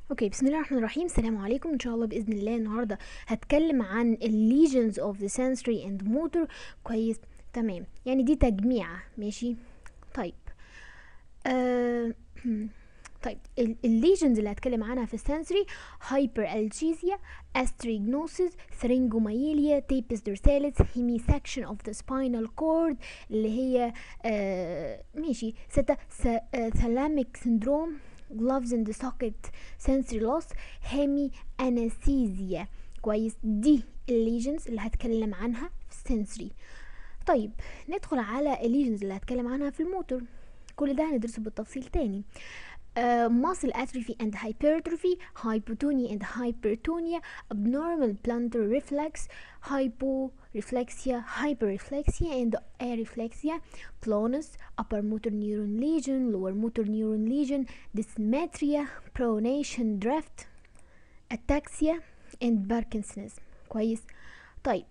اوكي بسم الله الرحمن الرحيم السلام عليكم ان شاء الله باذن الله النهارده هتكلم عن الليجنز اوف ذا sensory اند موتور كويس تمام يعني دي تجميعه ماشي طيب آه طيب الليجنز اللي هتكلم عنها في السنسوري هايبر الجيزيا استريجنوسيس ثرينجومايليا تيبس دورساليس هيمي سكشن اوف ذا سباينال كورد اللي هي آه ماشي ستة ثلاميك سندروم gloves in the socket sensory loss hemi anesthesia كويس دي الليجنز اللي هتكلم عنها في السنسوري طيب ندخل على الليجنز اللي هتكلم عنها في الموتور كل ده هندرسه بالتفصيل تاني Uh, muscle atrophy and hypertrophy, hypotonia and hypertonia, abnormal plantar reflex, hyporeflexia, hyperreflexia and areflexia, clonus, upper motor neuron lesion, lower motor neuron lesion, dysmetria, pronation drift, ataxia and Parkinsonism كويس طيب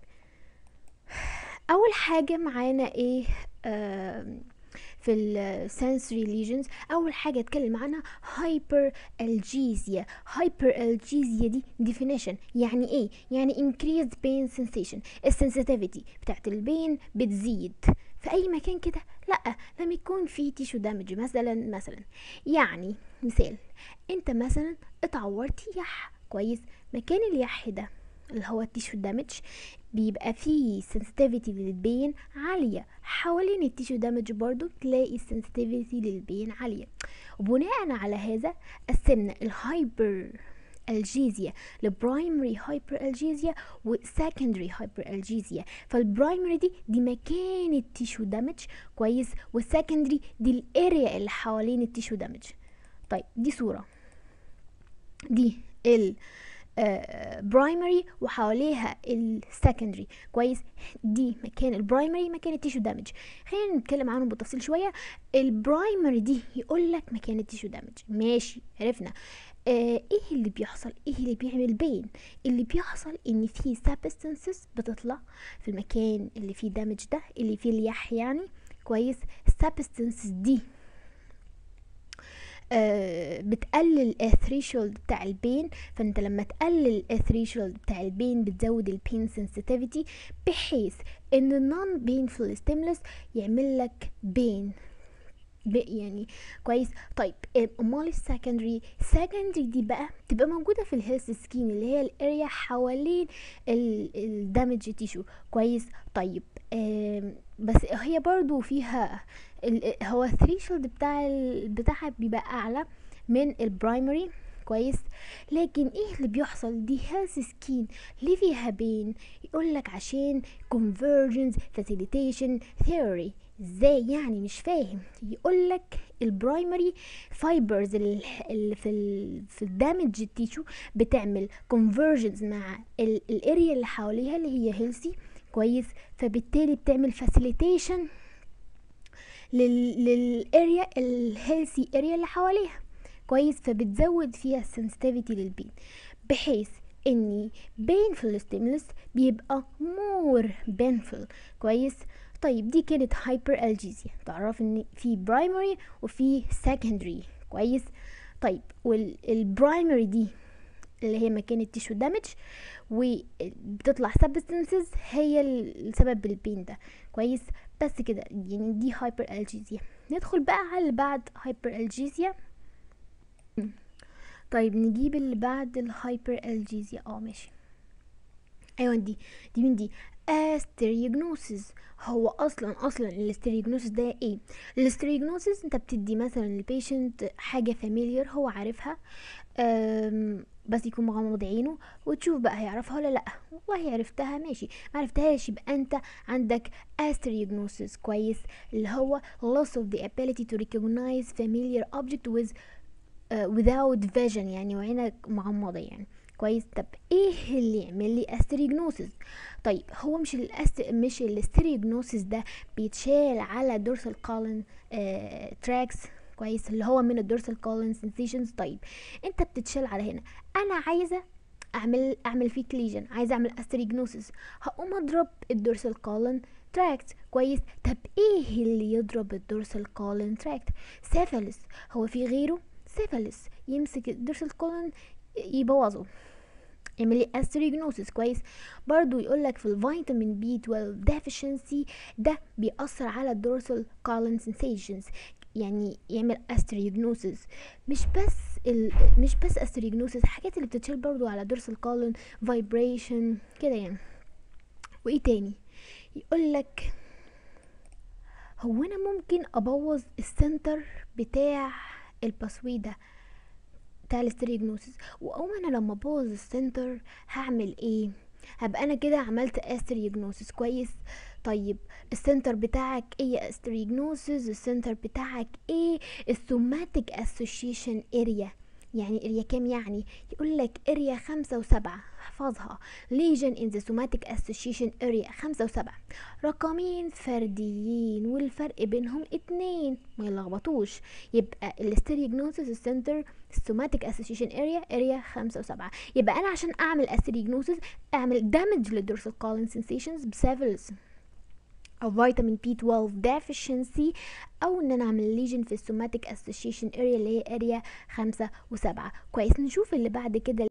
أول حاجة معانا إيه آه في السنسوري ليجنز اول حاجه اتكلم عنها هايبر الجيزيا هايبر الجيزيا دي definition يعني ايه يعني increased pain sensation السنسيتيفيتي بتاعت البين بتزيد في اي مكان كده لا لما يكون في تيشو دامج مثلا مثلا يعني مثال انت مثلا اتعورت يح كويس مكان اليح ده اللي هو التيشو دامج بيبقى فيه sensitivity للبين عالية حوالين التيشو دامج برضو تلاقي sensitivity للبين عالية وبناء على هذا قسمنا الهايبر الجيزيا لبرايمري هايبر الجيزيا وسكندري هايبر الجيزيا فالبرايمري دي دي مكان التيشو دامج كويس والسكندري دي الاريا اللي حوالين التيشو دامج طيب دي صورة دي ال برايمري uh, وحواليها السكندري كويس دي مكان البرايمري مكان التيشو دامج خلينا نتكلم عنهم بالتفصيل شويه البرايمري دي يقول لك مكان التيشو دامج ماشي عرفنا آه ايه اللي بيحصل ايه اللي بيعمل بين اللي بيحصل ان في سابستنسز بتطلع في المكان اللي فيه دامج ده اللي فيه اليح يعني كويس السابستنسز دي آه بتقلل الثريشولد بتاع البين فانت لما تقلل الثريشولد بتاع البين بتزود البين سنسيتيفيتي بحيث ان النون بينفول ستيمولس يعمل لك بين يعني كويس طيب امال السكندري السكندري دي بقى تبقى موجوده في الهيلث سكين اللي هي الاريا حوالين الدامج تيشو كويس طيب بس هي برضو فيها هو الثريشولد بتاع بتاعها بيبقى اعلى من البرايمري كويس لكن ايه اللي بيحصل دي هيلث سكين ليه فيها بين يقول لك عشان convergence facilitation theory ازاي يعني مش فاهم يقول لك البرايمري فايبرز اللي في ال في الدامج التيشو بتعمل convergence مع الاريا اللي حواليها اللي هي هيلثي كويس فبالتالي بتعمل فاسيليتيشن للاريا الهيلثي اريا اللي حواليها كويس فبتزود فيها السنسيتيفيتي للبين بحيث اني بينفul ستيمولس بيبقى مور بينفul كويس طيب دي كانت هايبر الجيزيا تعرف ان في برايمري وفي سكندري كويس طيب والبرايمري دي اللي هي مكان التيشو دامج وبتطلع سبستنسز هي السبب البين ده كويس بس كده يعني دي هايبر الجيزيا ندخل بقى على اللي بعد هايبر الجيزيا طيب نجيب اللي بعد الهايبر الجيزيا اه ماشي ايوه دي دي من دي استريجنوسيس هو اصلا اصلا الاستريجنوسيس ده ايه الاستريجنوسيس انت بتدي مثلا للبيشنت حاجه فاميليار هو عارفها بس يكون مغمض عينه وتشوف بقى هيعرفها ولا لا والله عرفتها ماشي ما عرفتهاش يبقى انت عندك استريجنوسيس كويس اللي هو loss of the ability to recognize familiar object with uh, without vision يعني وعينك مغمضه يعني كويس طب ايه اللي يعمل لي استريجنوسيس طيب هو مش الاست مش الاستريجنوسيس ده بيتشال على دورسال كولن آه تراكس كويس اللي هو من الدورسال كولن سنسيشنز طيب انت بتتشال على هنا انا عايزه اعمل اعمل فيك ليجن عايزه اعمل استريجنوسيس هقوم اضرب الدورسال كولن تراكت كويس طب ايه اللي يضرب الدورسال كولن تراكت سيفالس هو في غيره سيفالس يمسك الدرس كولون يبوظه يعمل لي استريجنوسيس كويس برضو يقول لك في الفيتامين بي 12 deficiency ده بيأثر على الدورسال colon sensations يعني يعمل استريجنوسيس مش بس ال... مش بس استريجنوسيس الحاجات اللي بتتشال برضو على دورسال colon vibration كده يعني وايه تاني يقول لك هو انا ممكن ابوظ السنتر بتاع الباسوي ده بتاع الاستريجنوسيس واول انا لما ابوظ السنتر هعمل ايه هبقى انا كده عملت استريجنوسيس كويس طيب السنتر بتاعك ايه استريجنوسيس السنتر بتاعك ايه السوماتيك اسوشيشن اريا يعني اريا كام يعني يقول لك اريا خمسة وسبعة احفظها lesion in the somatic association area خمسة وسبعة رقمين فرديين والفرق بينهم اتنين ما يلخبطوش يبقى الاستريجنوسيس السنتر السوماتيك اسوشيشن اريا اريا خمسة وسبعة يبقى انا عشان اعمل استريجنوسيس اعمل دامج للدورسال كولين سنسيشنز بسيفلز او فيتامين بي 12 deficiency او ان انا اعمل ليجن في السوماتيك اسوشيشن اريا اللي هي اريا خمسة وسبعة كويس نشوف اللي بعد كده